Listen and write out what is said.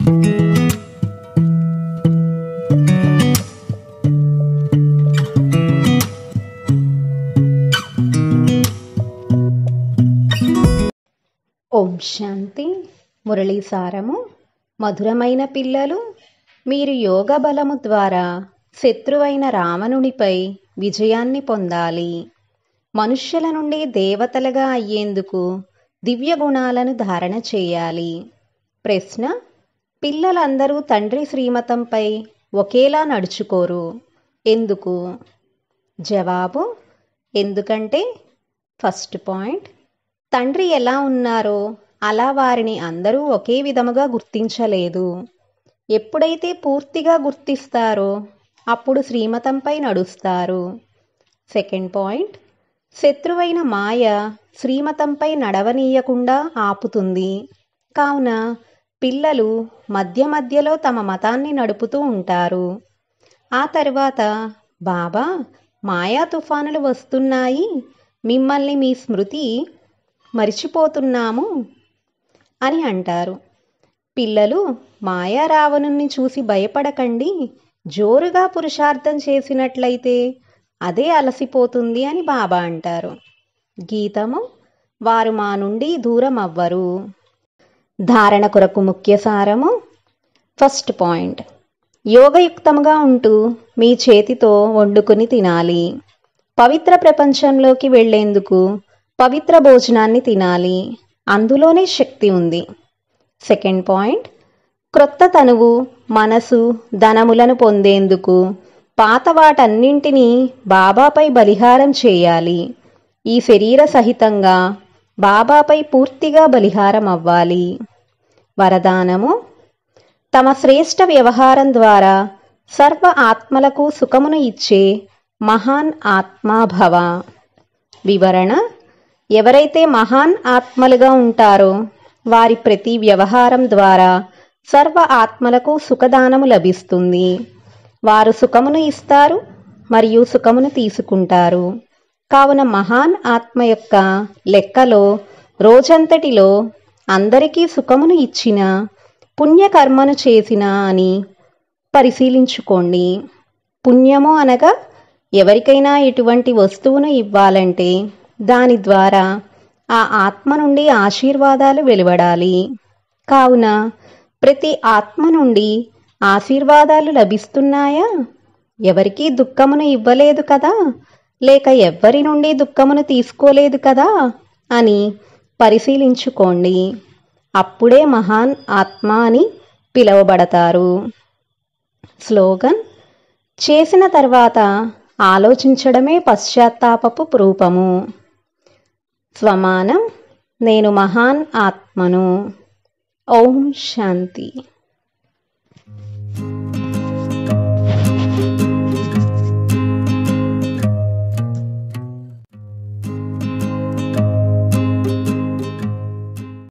ఓం శాంతి మురళీ సారము మధురమైన పిల్లలు మీరు యోగ బలము ద్వారా శత్రువైన రావణునిపై విజయాన్ని పొందాలి మనుష్యుల నుండి దేవతలుగా అయ్యేందుకు దివ్య గుణాలను ధారణ చేయాలి ప్రశ్న పిల్లలందరూ తండ్రి శ్రీమతంపై ఒకేలా నడుచుకోరు ఎందుకు జవాబు ఎందుకంటే ఫస్ట్ పాయింట్ తండ్రి ఎలా ఉన్నారో అలా వారిని అందరూ ఒకే విధముగా గుర్తించలేదు ఎప్పుడైతే పూర్తిగా గుర్తిస్తారో అప్పుడు శ్రీమతంపై నడుస్తారు సెకండ్ పాయింట్ శత్రువైన మాయ శ్రీమతంపై నడవనీయకుండా ఆపుతుంది కావున పిల్లలు మధ్య మధ్యలో తమ మతాన్ని నడుపుతూ ఉంటారు ఆ తర్వాత బాబా మాయా తుఫానులు వస్తున్నాయి మిమ్మల్ని మీ స్మృతి మరిచిపోతున్నాము అని అంటారు పిల్లలు మాయా రావణుణ్ణి చూసి భయపడకండి జోరుగా పురుషార్థం చేసినట్లయితే అదే అలసిపోతుంది అని బాబా అంటారు గీతము వారు మా నుండి దూరం అవ్వరు ధారణ కొరకు ముఖ్య సారము ఫస్ట్ పాయింట్ యోగయుక్తముగా ఉంటూ మీ చేతితో వండుకుని తినాలి పవిత్ర ప్రపంచంలోకి వెళ్లేందుకు పవిత్ర భోజనాన్ని తినాలి అందులోనే శక్తి ఉంది సెకండ్ పాయింట్ క్రొత్త తనువు మనసు ధనములను పొందేందుకు పాత వాటన్నింటినీ బాబాపై బలిహారం చేయాలి ఈ శరీర సహితంగా బాబాపై పూర్తిగా బలిహారం అవ్వాలి వరదానము తమ శ్రేష్ట వ్యవహారం ద్వారా సర్వ ఆత్మలకు సుఖమును ఇచ్చే మహాన్ ఆత్మాభవ వివరణ ఎవరైతే మహాన్ ఆత్మలుగా ఉంటారో వారి ప్రతి వ్యవహారం ద్వారా సర్వ ఆత్మలకు సుఖదానము లభిస్తుంది వారు సుఖమును ఇస్తారు మరియు సుఖమును తీసుకుంటారు కావున మహాన్ ఆత్మ యొక్క లెక్కలో రోజంతటిలో అందరికీ సుఖమును ఇచ్చిన పుణ్యకర్మను చేసిన అని పరిశీలించుకోండి పుణ్యము అనగా ఎవరికైనా ఎటువంటి వస్తువును ఇవ్వాలంటే దాని ద్వారా ఆ ఆత్మ నుండి ఆశీర్వాదాలు వెలువడాలి కావున ప్రతి ఆత్మ నుండి ఆశీర్వాదాలు లభిస్తున్నాయా ఎవరికీ దుఃఖమును ఇవ్వలేదు కదా లేక ఎవ్వరి నుండి దుఃఖమును తీసుకోలేదు కదా అని పరిశీలించుకోండి అప్పుడే మహాన్ ఆత్మ అని పిలువబడతారు స్లోగన్ చేసిన తర్వాత ఆలోచించడమే పశ్చాత్తాపపు రూపము స్వమానం నేను మహాన్ ఆత్మను ఓం శాంతి